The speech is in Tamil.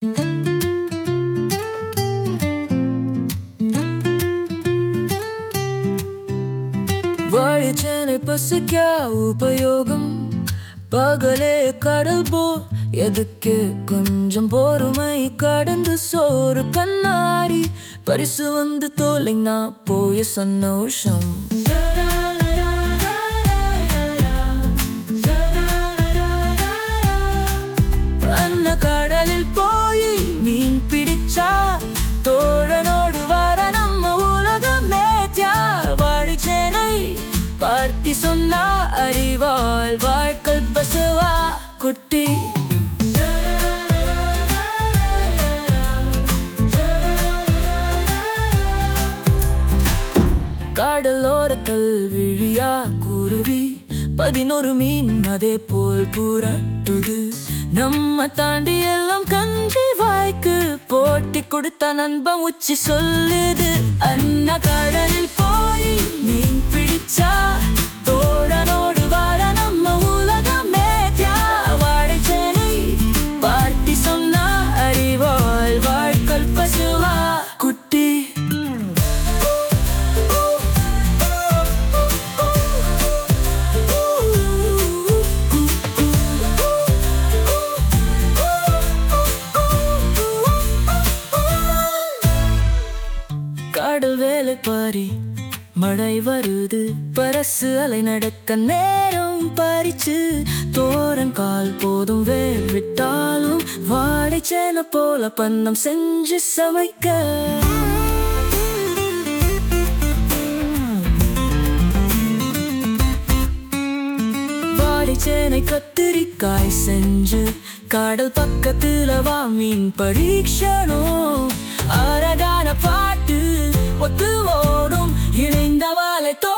வாழைச்சேனை பசிக்க உபயோகம் பகலே கடல் போ எதுக்கு கொஞ்சம் பொறுமை கடந்து சோறு கண்ணாடி பரிசு வந்து தோலைனா போய சந்தோஷம் அன்ன கடலில் போய் மீன் பிடிச்சா தோழனோடு வர நம்ம உலகமே தியார் வாழிச்சேனை பார்த்தி சொன்னா அறிவாள் வாழ்க்கை பசுவா குட்டி கடலோரத்தில் விழியா குருவி பதினோரு மீன் அதே போல் புரட்டுது நம்ம தாண்டி எல்லாம் கஞ்சி வாய்க்கு போட்டி கொடுத்த நண்பன் உச்சி சொல்லுது அண்ணா கடலில் போய் மீன் பிடிச்சா தோழனோடு வாழ நம்ம உலகமே வாழைச்சேனை பார்ட்டி சொன்னா அறிவாள் வாழ்க்கை பசுவா குட்டி கடல் வேலை பாரி மழை வருது பரசு அலை நடக்க நேரம் பறிச்சு தோரன் கால் போதும் வேர் விட்டாலும் வாழைச்சேன போல பந்தம் செஞ்சு சமைக்க வாழைச்சேனை கத்திரிக்காய் செஞ்சு கடல் பக்கத்துல வா மீன் பரீட்சணும் அழகான பாட்டு ஒத்து ஓடும் இணைந்த வாழை தோ